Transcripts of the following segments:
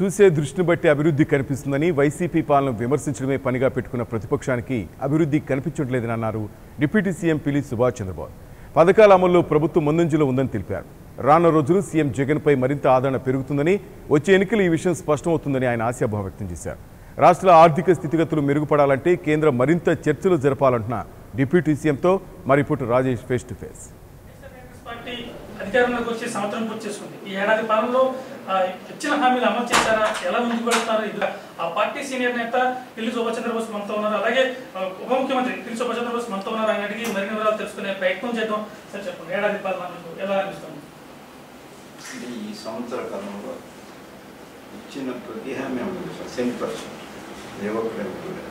చూసే దృష్టిని బట్టి అభివృద్ధి కనిపిస్తుందని వైసీపీ పాలన విమర్శించడమే పనిగా పెట్టుకున్న ప్రతిపక్షానికి అభివృద్ధి కనిపించట్లేదని అన్నారు డిప్యూటీ సీఎం పిలి సుభాష్ చంద్రబాబు పథకాల అమల్లో ప్రభుత్వం ముందంజలో ఉందని తెలిపారు రానున్న రోజులు సీఎం జగన్పై మరింత ఆదరణ పెరుగుతుందని వచ్చే ఎన్నికలు ఈ విషయం స్పష్టమవుతుందని ఆయన ఆశాభావం వ్యక్తం చేశారు రాష్ట్ర ఆర్థిక స్థితిగతులు మెరుగుపడాలంటే కేంద్రం మరింత చర్చలు జరపాలంటున్న డిప్యూటీ సీఎంతో మరిప్పుడు Rajesh face to face Congress party అధికారంలోకి వచ్చి సంవత్సరం పూర్తి చేసుకుంది ఈ ఏడాది పాలనలో ఆ, ఇచ్చిన హామీలు అమలు చేశారా ఎలా ముందుకు వెళ్తారు ఇది ఆ పార్టీ సీనియర్ నేత పిల్లి శోభా చంద్రబోస్ మనతో ఉన్నారు అలాగే ఆ, ఉప ముఖ్యమంత్రి పిల్లి శోభా చంద్రబోస్ మనతో ఉన్నారు ఆయన అడిగి మరిన్ని వివరాలు తెలుసుకునే ప్రయత్నం చేద్దాం సార్ చెప్పండి ఏడాది పాలన మీకు ఎలా అనిపిస్తుంది ఇది ఈ సంవత్సర కాలంలో ఇచ్చిన ప్రతి హామీ అమలు సెవెన్ పర్సెంట్ ఏ ఒక్కరు కూడా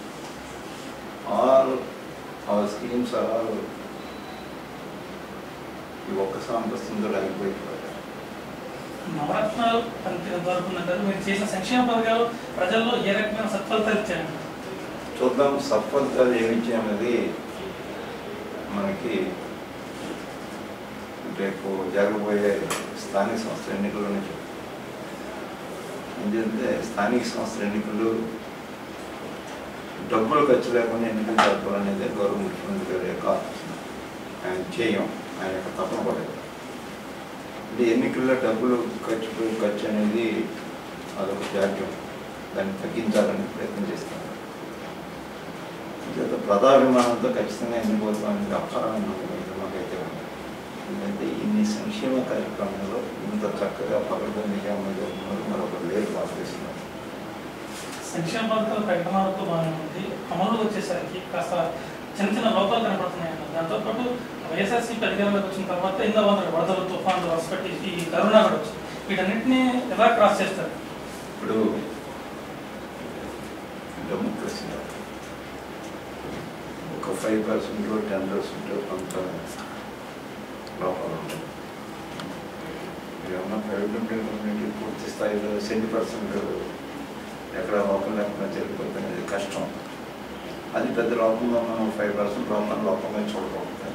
all our schemes are all ఈ ఒక్క సంవత్సరంలో అయిపోయిపోయారు నవరత్నాలు అంతేంత వరకు ఉందంటారు మీరు చేసిన సంక్షేమ పథకాలు ప్రజల్లో ఏ రకమైన సత్ఫలితాలు ఇచ్చాయండి చూద్దాం సఫలతలు ఏమిచ్చామనేది మనకి రేపు జరగబోయే స్థానిక సంస్థల ఎన్నికల్లోనే చెప్తాం ఎందుకంటే స్థానిక సంస్థల ఎన్నికలు డబ్బులు ఖర్చు లేకుండా ఎన్నికలు జరపాలనేది గౌరవ ముఖ్యమంత్రి గారి యొక్క ఆలోచన ఆయన చేయం ఆయన యొక్క తపన పడేది అంటే ఎన్నికల్లో డబ్బులు ఖర్చు ఖర్చు అనేది అదొక జాడ్యం దాన్ని తగ్గించాలని ప్రయత్నం చేస్తాను చేత ప్రధాభిమానంతో ఖచ్చితంగా ఎన్నిపోతామని అపారమైన నమ్మకం మాకైతే ఉంది ఎందుకంటే ఇన్ని సంక్షేమ కార్యక్రమంలో ఇంత చక్కగా పకడ్బందీగా అమలు జరుగుతున్నారు మరొకరు లేరు భారతదేశంలో సంక్షేమ పథకాల ప్రకటనలతో బాగానే ఉంది అమలు వచ్చేసరికి కాస్త చిన్న చిన్న లోపాలు కనపడుతున్నాయి అన్న దాంతోపాటు వైఎస్ఆర్సీపీ అధికారంలోకి వచ్చిన తర్వాత ఎన్నో వందల వరదలు తుఫాన్లు వర్షపట్టి ఈ కరోనా కూడా వచ్చింది వీటన్నిటిని ఎలా క్రాస్ చేస్తారు ఇప్పుడు డెమోక్రసీలో ఒక ఫైవ్ పర్సెంట్ టెన్ పర్సెంట్ కొంత లోపాలు ఉంటాయి ఏమన్నా ప్రైవేట్ ఉంటే పూర్తి స్థాయిలో సెంటీ పర్సెంట్ ఎక్కడ లోపం లేకుండా జరిగిపోతుంది అనేది కష్టం అది పెద్ద లోపంగా మనం ఫైవ్ పర్సెంట్ లోపం లోపంగా చూడకూడదు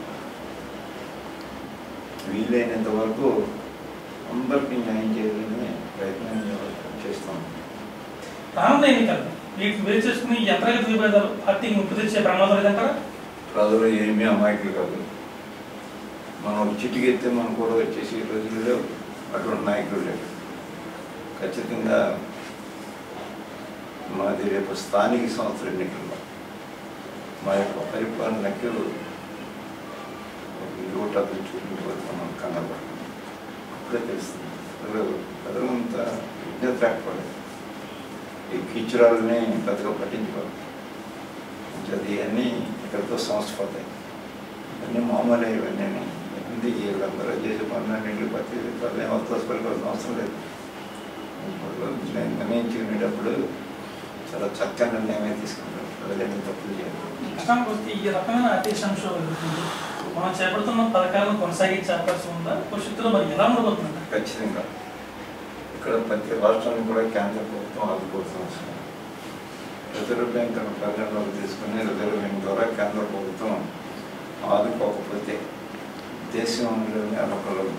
వీలైనంత వరకు అందరికీ న్యాయం చేయాలని ప్రయత్నం చేస్తాం రానున్న ఎన్నికలు వీటిని వేరు చేసుకుని ఈ యంత్రగత విభేదాలు పార్టీకి ముప్పు తెచ్చే ప్రమాదం లేదంటారా ప్రజలు ఏమీ అమాయకులు కాదు మనం చిటికెత్తే మనం కూడా వచ్చేసి ఈ రోజులు లేవు అటువంటి నాయకులు లేవు ఖచ్చితంగా మాది రేపు స్థానిక సంస్థల ఎన్నికల్లో మా యొక్క పరిపాలనకి ఓటాలు చూపించబోతున్నాం కన్నబడుతుంది అప్పుడే తెలుస్తుంది ప్రజలు ప్రజలంతా విజ్ఞత లేకపోలేదు ఈ కీచురాలని పెద్దగా పట్టించుకోరు అది అన్నీ ఇక్కడితో సమస్యపోతాయి అన్నీ మామూలే ఇవన్నీ ఎందుకు వీళ్ళందరూ చేసే పనులన్నింటి ప్రతి పనులు అవతోసుకోవాల్సిన అవసరం లేదు ఇప్పుడు నేను నిర్ణయించుకునేటప్పుడు చాలా చక్కని నిర్ణయమే తీసుకుంటాను ప్రజలేమి తప్పులు చేయరు కష్టానికి వస్తే ఈ రకమైన అత్యశాంశం ఎదుర్కొంటూ మనం చేపడుతున్న పథకాలను కొనసాగించే అవకాశం ఉందా భవిష్యత్తులో మరి ఎలా ఉండబోతుందంట ఖచ్చితంగా ఇక్కడ ప్రతి రాష్ట్రాన్ని కూడా కేంద్ర ప్రభుత్వం ఆదుకోవాల్సిన అవసరం ఉంది. రిజర్వ్ బ్యాంక్ అనే పరిగణలోకి తీసుకుని రిజర్వ్ బ్యాంక్ ద్వారా కేంద్ర ప్రభుత్వం ఆదుకోకపోతే దేశంలోని అలకలు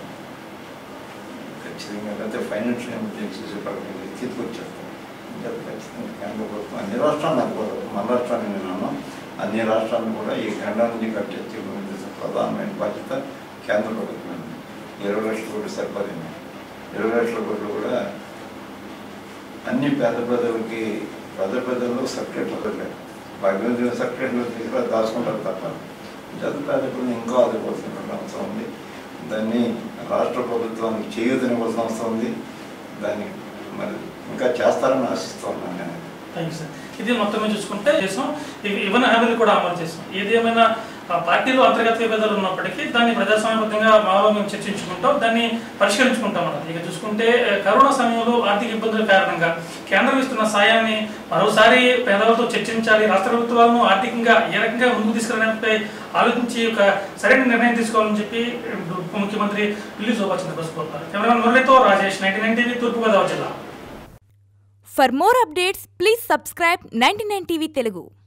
ఖచ్చితంగా అయితే ఫైనాన్షియల్ ఎమర్జెన్సీస్ ప్రకటించి తీసుకొచ్చేస్తాం ఇంకా ఖచ్చితంగా కేంద్ర ప్రభుత్వం అన్ని రాష్ట్రాలు అనుకోలేదు మన రాష్ట్రాన్ని నేను అన్ని రాష్ట్రాలను కూడా ఈ గండా నుంచి కట్టేసి ప్రధానమైన బాధ్యత కేంద్ర ప్రభుత్వం ఇరవై లక్షల కోట్లు సరిపోతుంది ఇరవై లక్షల కోట్లు కూడా అన్ని పేద ప్రజలకి పేద ప్రజల్లో సపరేట్ లేదు భాగ్యం సపరేట్లో తీసుకురా దాచుకుంటారు తప్ప జత పేద ప్రజలు ఇంకా ఆదుకోవాల్సిన అవసరం ఉంది దాన్ని రాష్ట్ర ప్రభుత్వానికి చేయూతనివ్వాల్సిన అవసరం ఉంది దాన్ని మరి ఇంకా చేస్తారని ఆశిస్తున్నాను నేను థ్యాంక్ యూ సార్ ఇది మొత్తం మీద చూసుకుంటే చేసాం ఇవి ఇవన్న హామీలు కూడా అమలు చేసాం ఏది ఏమైనా ఆ, పార్టీలో అంతర్గత విభేదాలు ఉన్నప్పటికీ దాన్ని ప్రజాస్వామ్యబద్ధంగా మాలో మేము చర్చించుకుంటాం దాన్ని పరిష్కరించుకుంటాం అన్నది ఇక చూసుకుంటే ఆ, కరోనా సమయంలో ఆర్థిక ఇబ్బందుల కారణంగా కేంద్రం ఇస్తున్న సాయాన్ని మరోసారి పేదలతో చర్చించాలి రాష్ట్ర ప్రభుత్వాలను ఆర్థికంగా ఏ రకంగా ముందుకు తీసుకురావడంపై ఆలోచించి ఒక సరైన నిర్ణయం తీసుకోవాలని చెప్పి ఉప ముఖ్యమంత్రి పిల్లి శోభా చంద్రబోస్ కోరుతారు కెమెరామెన్ మురళితో రాజేష్ నైన్టీ నైన్ టీవీ తూర్పుగోదావరి జిల్లా For more updates, please subscribe 99 TV Telugu.